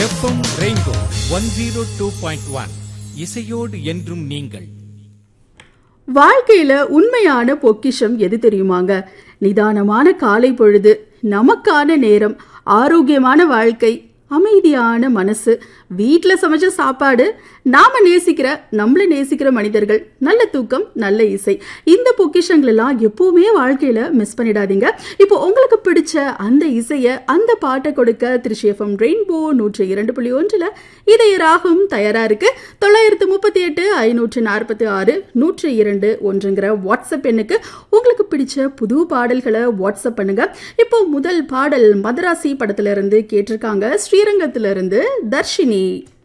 FM rainbow one zero two point one இசையோடு என்றும் நீங்கள் வாழ்க்கையில உண்மையான பொக்கிஷம் எது தெரியுமாங்க நிதானமான காலை பொழுது நமக்கான நேரம் ஆரோக்கியமான வாழ்க்கை அமைதியான மனசு வீட்ல சமைச்ச சாப்பாடு நாம நேசிக்கிற நம்மள நேசிக்கிற மனிதர்கள் நல்ல தூக்கம் நல்ல இசை இந்த பொக்கிஷங்கள் எல்லாம் எப்பவுமே வாழ்க்கையில மிஸ் பண்ணிடாதீங்க இப்போ உங்களுக்கு பிடிச்ச அந்த இசைய அந்த பாட்டை கொடுக்க திருச்சி எஃப்எம் ரெயின்போ நூற்றி இரண்டு புள்ளி ஒன்றுல இதய ராகம் தயாரா இருக்கு தொள்ளாயிரத்து முப்பத்தி எட்டு ஐநூற்று நாற்பத்தி ஆறு நூற்றி இரண்டு ஒன்றுங்கிற வாட்ஸ்அப் எண்ணுக்கு உங்களுக்கு பிடிச்ச புது பாடல்களை வாட்ஸ்அப் பண்ணுங்க இப்போ முதல் பாடல் மதராசி படத்துல இருந்து கேட்டிருக்காங்க ஸ்ரீரங்கத்துல இருந்து தர்ஷினி